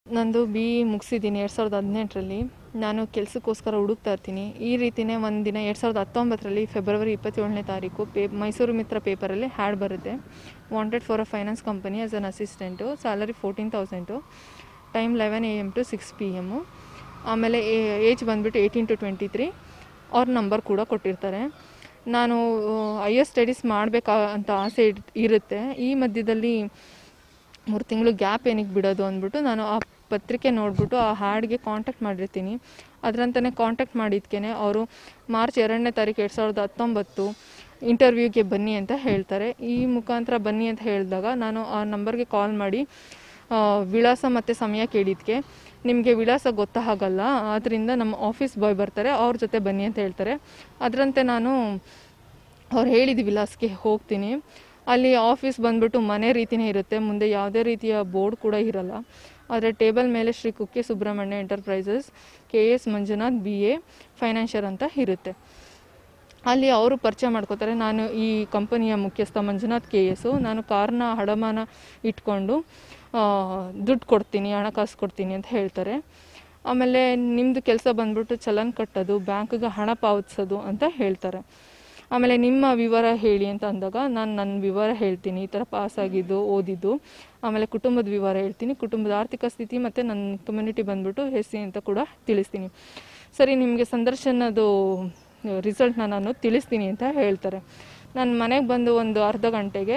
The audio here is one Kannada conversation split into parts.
ನಂದು ಬಿ ಇ ಮುಗಿಸಿದ್ದೀನಿ ಎರಡು ಸಾವಿರದ ಹದಿನೆಂಟರಲ್ಲಿ ನಾನು ಕೆಲಸಕ್ಕೋಸ್ಕರ ಹುಡುಕ್ತಾ ಇರ್ತೀನಿ ಈ ರೀತಿಯೇ ಒಂದು ದಿನ ಎರಡು ಸಾವಿರದ ಹತ್ತೊಂಬತ್ತರಲ್ಲಿ ಫೆಬ್ರವರಿ ಇಪ್ಪತ್ತೇಳನೇ ತಾರೀಕು ಪೇ ಮೈಸೂರು ಮಿತ್ರ ಪೇಪರಲ್ಲಿ ಹ್ಯಾಡ್ ಬರುತ್ತೆ wanted for a finance company as an assistant salary fourteen thousand time eleven A M to six P M ಆಮೇಲೆ ಏಜ್ ಬಂದುಬಿಟ್ಟು ಏಯ್ಟೀನ್ ಟು ಟ್ವೆಂಟಿ ತ್ರೀ ಅವ್ರ ನಂಬರ್ ಕೂಡ ಕೊಟ್ಟಿರ್ತಾರೆ ನಾನು ಹೈಯರ್ ಸ್ಟಡೀಸ್ ಮಾಡಬೇಕಾ ಅಂತ ಆಸೆ ಇಡ್- ಇರುತ್ತೆ ಈ ಮಧ್ಯದಲ್ಲಿ ಮೂರು ತಿಂಗಳು ಗ್ಯಾಪ್ ಏನಕ್ಕೆ ಬಿಡೋದು ಅಂದ್ಬಿಟ್ಟು ನಾನು ಆ ಪತ್ರಿಕೆ ನೋಡಿಬಿಟ್ಟು ಆ ಹ್ಯಾಡ್ಗೆ ಕಾಂಟ್ಯಾಕ್ಟ್ ಮಾಡಿರ್ತೀನಿ ಅದರಂತಲೇ ಕಾಂಟ್ಯಾಕ್ಟ್ ಮಾಡಿದ್ಕೇ ಅವರು ಮಾರ್ಚ್ ಎರಡನೇ ತಾರೀಕು ಎರಡು ಸಾವಿರದ ಹತ್ತೊಂಬತ್ತು ಇಂಟರ್ವ್ಯೂಗೆ ಬನ್ನಿ ಅಂತ ಹೇಳ್ತಾರೆ ಈ ಮುಖಾಂತರ ಬನ್ನಿ ಅಂತ ಹೇಳಿದಾಗ ನಾನು ಆ ನಂಬರ್ಗೆ ಕಾಲ್ ಮಾಡಿ ಆ, ವಿಳಾಸ ಮತ್ತು ಸಮಯ ಕೇಳಿದ್ಕೆ ನಿಮಗೆ ವಿಳಾಸ ಗೊತ್ತಾಗಲ್ಲ ಆದ್ದರಿಂದ ನಮ್ಮ ಆಫೀಸ್ ಬಾಯ್ ಬರ್ತಾರೆ ಅವ್ರ ಜೊತೆ ಬನ್ನಿ ಅಂತ ಹೇಳ್ತಾರೆ ಅದರಂತೆ ನಾನು ಅವ್ರು ಹೇಳಿದ ವಿಳಾಸಕ್ಕೆ ಹೋಗ್ತೀನಿ ಅಲ್ಲಿ ಆಫೀಸ್ ಬಂದ್ಬಿಟ್ಟು ಮನೆ ರೀತಿಯೇ ಇರುತ್ತೆ ಮುಂದೆ ಯಾವುದೇ ರೀತಿಯ ಬೋರ್ಡ್ ಕೂಡ ಇರಲ್ಲ ಆದರೆ ಟೇಬಲ್ ಮೇಲೆ Shri Kukke Subramanya enterprises K S Manjunath B A financier ಅಂತ ಇರುತ್ತೆ ಅಲ್ಲಿ ಅವರು ಪರಿಚಯ ಮಾಡ್ಕೋತಾರೆ ನಾನು ಈ ಕಂಪನಿಯ ಮುಖ್ಯಸ್ಥ ಮಂಜುನಾಥ್ ಕೆ ಎಸ್ಸು ನಾನು ಕಾರ್ನ ಅಡಮಾನ ಇಟ್ಕೊಂಡು ಆ, ದುಡ್ಡು ಕೊಡ್ತೀನಿ ಹಣಕಾಸು ಕೊಡ್ತೀನಿ ಅಂತ ಹೇಳ್ತಾರೆ ಆಮೇಲೆ ನಿಮ್ಮದು ಕೆಲಸ ಬಂದ್ಬಿಟ್ಟು ಚಲನ್ ಕಟ್ಟೋದು ಬ್ಯಾಂಕ್ಗೆ ಹಣ ಪಾವತಿಸೋದು ಅಂತ ಹೇಳ್ತಾರೆ ಆಮೇಲೆ ನಿಮ್ಮ ವಿವರ ಹೇಳಿ ಅಂತ ಅಂದಾಗ ನಾನು ನನ್ನ ವಿವರ ಹೇಳ್ತೀನಿ ಈ ಥರ ಪಾಸಾಗಿದ್ದು ಓದಿದ್ದು ಆಮೇಲೆ ಕುಟುಂಬದ ವಿವರ ಹೇಳ್ತೀನಿ ಕುಟುಂಬದ ಆರ್ಥಿಕ ಸ್ಥಿತಿ ಮತ್ತು ನನ್ನ ಕಮ್ಯುನಿಟಿ ಬಂದ್ಬಿಟ್ಟು ಎಸ್ ಸಿ ಅಂತ ಕೂಡ ತಿಳಿಸ್ತೀನಿ ಸರಿ ನಿಮಗೆ ಸಂದರ್ಶನದು ರಿಸಲ್ಟ್ನ ನಾನು ತಿಳಿಸ್ತೀನಿ ಅಂತ ಹೇಳ್ತಾರೆ ನಾನು ಮನೆಗೆ ಬಂದು ಒಂದು ಅರ್ಧ ಗಂಟೆಗೆ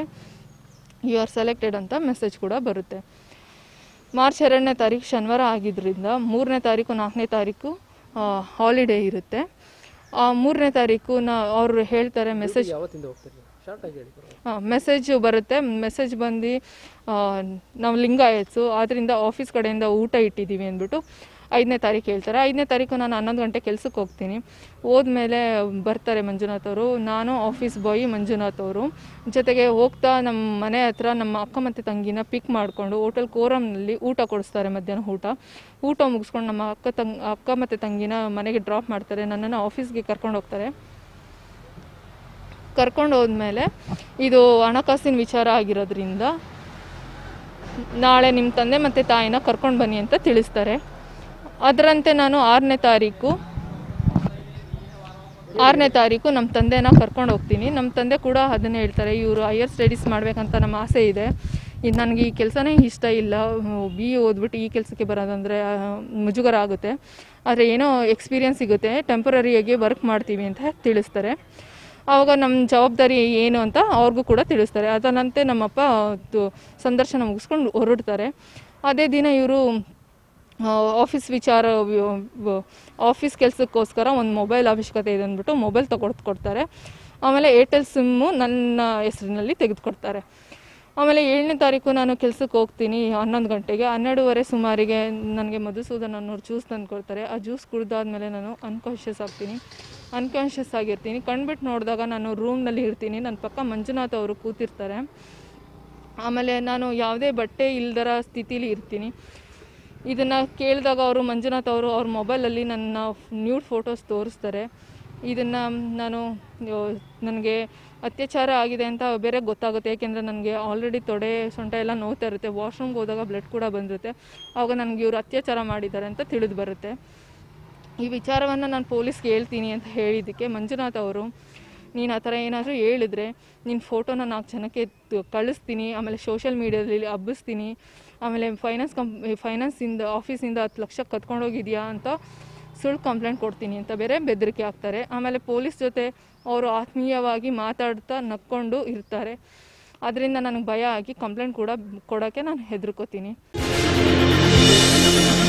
ಯು ಆರ್ ಸೆಲೆಕ್ಟೆಡ್ ಅಂತ ಮೆಸೇಜ್ ಕೂಡ ಬರುತ್ತೆ ಮಾರ್ಚ್ ಎರಡನೇ ತಾರೀಕು ಶನಿವಾರ ಆಗಿದ್ದರಿಂದ ಮೂರನೇ ತಾರೀಕು ನಾಲ್ಕನೇ ತಾರೀಕು ಹಾಲಿಡೇ ಇರುತ್ತೆ ಆ ಮೂರನೇ ತಾರೀಕು ನಾ ಅವರು ಹೇಳ್ತಾರೆ ಮೆಸೇಜ್ ಯಾವತ್ತಿಂದ ಹೋಗ್ತಿರ್ಲಿ ಶಾರ್ಟ್ ಆಗಿ ಹೇಳಿ ಪರವಾಗಿಲ್ಲ. ಮೆಸೇಜ್ ಬರುತ್ತೆ ಮೆಸೇಜ್ ಬಂದು ಆ, ನಾವು ಲಿಂಗಾಯತ್ಸು ಆದ್ದರಿಂದ ಆಫೀಸ್ ಕಡೆಯಿಂದ ಊಟ ಇಟ್ಟಿದ್ದೀವಿ ಅಂದ್ಬಿಟ್ಟು ಐದನೇ ತಾರೀಕು ಹೇಳ್ತಾರೆ ಐದನೇ ತಾರೀಕು ನಾನು ಹನ್ನೊಂದು ಗಂಟೆ ಕೆಲ್ಸಕ್ಕೆ ಹೋಗ್ತೀನಿ ಹೋದ್ಮೇಲೆ ಬರ್ತಾರೆ ಮಂಜುನಾಥ್ ಅವರು ನಾನು ಆಫೀಸ್ ಬಾಯ್ ಮಂಜುನಾಥ್ ಅವರು ಜೊತೆಗೆ ಹೋಗ್ತಾ ನಮ್ಮ ಮನೆ ಹತ್ರ ನಮ್ಮ ಅಕ್ಕ ಮತ್ತು ತಂಗಿನ ಪಿಕ್ ಮಾಡಿಕೊಂಡು ಹೋಟೆಲ್ ಕೋರಮ್ನಲ್ಲಿ ಊಟ ಕೊಡಿಸ್ತಾರೆ ಮಧ್ಯಾಹ್ನ ಊಟ ಊಟ ಮುಗಿಸ್ಕೊಂಡು ನಮ್ಮ ಅಕ್ಕ ತಂಗ್ ಅಕ್ಕ ಮತ್ತು ತಂಗಿನ ಮನೆಗೆ ಡ್ರಾಪ್ ಮಾಡ್ತಾರೆ ನನ್ನನ್ನು ಆಫೀಸ್ಗೆ ಕರ್ಕೊಂಡು ಹೋಗ್ತಾರೆ ಕರ್ಕೊಂಡು ಹೋದ್ಮೇಲೆ ಇದು ಹಣಕಾಸಿನ ವಿಚಾರ ಆಗಿರೋದ್ರಿಂದ ನಾಳೆ ನಿಮ್ಮ ತಂದೆ ಮತ್ತು ತಾಯಿನ ಕರ್ಕೊಂಡು ಬನ್ನಿ ಅಂತ ತಿಳಿಸ್ತಾರೆ ಅದರಂತೆ ನಾನು ಆರನೇ ತಾರೀಕು ಆರನೇ ತಾರೀಕು ನಮ್ಮ ತಂದೆನ ಕರ್ಕೊಂಡು ಹೋಗ್ತೀನಿ ನಮ್ಮ ತಂದೆ ಕೂಡ ಅದನ್ನೇ ಹೇಳ್ತಾರೆ ಇವರು ಹೈಯರ್ ಸ್ಟಡೀಸ್ ಮಾಡಬೇಕಂತ ನಮ್ಮ ಆಸೆ ಇದೆ ಇದು ನನಗೆ ಈ ಕೆಲಸನೇ ಇಷ್ಟ ಇಲ್ಲ ಬಿ ಎ ಓದ್ಬಿಟ್ಟು ಈ ಕೆಲಸಕ್ಕೆ ಬರೋದಂದರೆ ಆ, ಮುಜುಗರ ಆಗುತ್ತೆ ಆದರೆ ಏನೋ ಎಕ್ಸ್ಪೀರಿಯನ್ಸ್ ಸಿಗುತ್ತೆ ಟೆಂಪರರಿಯಾಗಿ ವರ್ಕ್ ಮಾಡ್ತೀವಿ ಅಂತ ತಿಳಿಸ್ತಾರೆ ಆವಾಗ ನಮ್ಮ ಜವಾಬ್ದಾರಿ ಏನು ಅಂತ ಅವ್ರಿಗೂ ಕೂಡ ತಿಳಿಸ್ತಾರೆ ಅದರಂತೆ ನಮ್ಮಪ್ಪ ತು- ಸಂದರ್ಶನ ಮುಗಿಸ್ಕೊಂಡು ಹೊರಡ್ತಾರೆ ಅದೇ ದಿನ ಇವರು ಆಫೀಸ್ ವಿಚಾರ ವ- ವ- ಆಫೀಸ್ ಕೆಲಸಕ್ಕೋಸ್ಕರ ಒಂದು ಮೊಬೈಲ್ ಅವಶ್ಯಕತೆ ಇದೆ ಅಂದ್ಬಿಟ್ಟು ಮೊಬೈಲ್ ತಗೊಡ್ದು ಕೊಡ್ತಾರೆ ಆಮೇಲೆ ಏರ್ಟೆಲ್ ಸಿಮ್ಮು ನನ್ನ ಹೆಸರಿನಲ್ಲಿ ತೆಗೆದುಕೊಡ್ತಾರೆ ಆಮೇಲೆ ಏಳನೇ ತಾರೀಕು ನಾನು ಕೆಲ್ಸಕ್ಕೆ ಹೋಗ್ತೀನಿ ಹನ್ನೊಂದು ಗಂಟೆಗೆ ಹನ್ನೆರಡೂವರೆ ಸುಮಾರಿಗೆ ನನಗೆ ಮಧುಸೂದನ್ ಅನ್ನೋರು ಜ್ಯೂಸ್ ತಂದು ಕೊಡ್ತಾರೆ ಆ ಜ್ಯೂಸ್ ಕುಡ್ದಾದ್ಮೇಲೆ ನಾನು ಅನ್ಕಾನ್ಷಿಯಸ್ ಆಗ್ತೀನಿ ಅನ್ಕಾನ್ಷಿಯಸ್ ಆಗಿರ್ತೀನಿ ಕಣ್ಬಿಟ್ಟು ನೋಡಿದಾಗ ನಾನು ರೂಮ್ನಲ್ಲಿ ಇರ್ತೀನಿ ನನ್ನ ಪಕ್ಕ ಮಂಜುನಾಥ್ ಅವರು ಕೂತಿರ್ತಾರೆ ಆಮೇಲೆ ನಾನು ಯಾವುದೇ ಬಟ್ಟೆ ಇಲ್ದರ ಸ್ಥಿತಿಲಿ ಇರ್ತೀನಿ ಇದನ್ನು ಕೇಳಿದಾಗ ಅವರು ಮಂಜುನಾಥ್ ಅವರು ಅವ್ರ ಮೊಬೈಲಲ್ಲಿ ನನ್ನ ನ್ಯೂಡ್ ಫೋಟೋಸ್ ತೋರಿಸ್ತಾರೆ ಇದನ್ನು ನಾನು ನನಗೆ ಅತ್ಯಾಚಾರ ಆಗಿದೆ ಅಂತ ಬೇರೆ ಗೊತ್ತಾಗುತ್ತೆ ಯಾಕೆಂದರೆ ನನಗೆ ಆಲ್ರೆಡಿ ತೊಡೆ ಸೊಂಟ ಎಲ್ಲ ನೋವ್ತಾ ಇರುತ್ತೆ ವಾಶ್ರೂಮ್ಗೆ ಹೋದಾಗ ಬ್ಲಡ್ ಕೂಡ ಬಂದಿರುತ್ತೆ ಆವಾಗ ನನಗೆ ಇವರು ಅತ್ಯಾಚಾರ ಮಾಡಿದ್ದಾರೆ ಅಂತ ತಿಳಿದು ಬರುತ್ತೆ ಈ ವಿಚಾರವನ್ನು ನಾನು ಪೊಲೀಸ್ಗೆ ಹೇಳ್ತೀನಿ ಅಂತ ಹೇಳಿದ್ದಕ್ಕೆ ಮಂಜುನಾಥ್ ಅವರು ನೀನು ಆ ಥರ ಏನಾದರೂ ಹೇಳಿದ್ರೆ ನಿನ್ನ ಫೋಟೋನ ನಾಲ್ಕು ಜನಕ್ಕೆ ತ- ಕಳಿಸ್ತೀನಿ ಆಮೇಲೆ ಸೋಷಿಯಲ್ ಮೀಡಿಯಾದಲ್ಲಿ ಹಬ್ಬಿಸ್ತೀನಿ ಆಮೇಲೆ ಫೈನಾನ್ಸ್ ಕಂಪ್ ಫೈನಾನ್ಸಿಂದ ಆಫೀಸಿಂದ ಹತ್ತು ಲಕ್ಷ ಕತ್ಕೊಂಡೋಗಿದ್ಯಾ ಅಂತ ಸುಳ್ಳು ಕಂಪ್ಲೇಂಟ್ ಕೊಡ್ತೀನಿ ಅಂತ ಬೇರೆ ಬೆದರಿಕೆ ಹಾಕ್ತಾರೆ ಆಮೇಲೆ ಪೊಲೀಸ್ ಜೊತೆ ಅವರು ಆತ್ಮೀಯವಾಗಿ ಮಾತಾಡ್ತಾ ನಕ್ಕೊಂಡು ಇರ್ತಾರೆ ಅದರಿಂದ ನನಗೆ ಭಯ ಆಗಿ ಕಂಪ್ಲೇಂಟ್ ಕೂಡ ಕೊಡೋಕ್ಕೆ ನಾನು ಹೆದರ್ಕೋತೀನಿ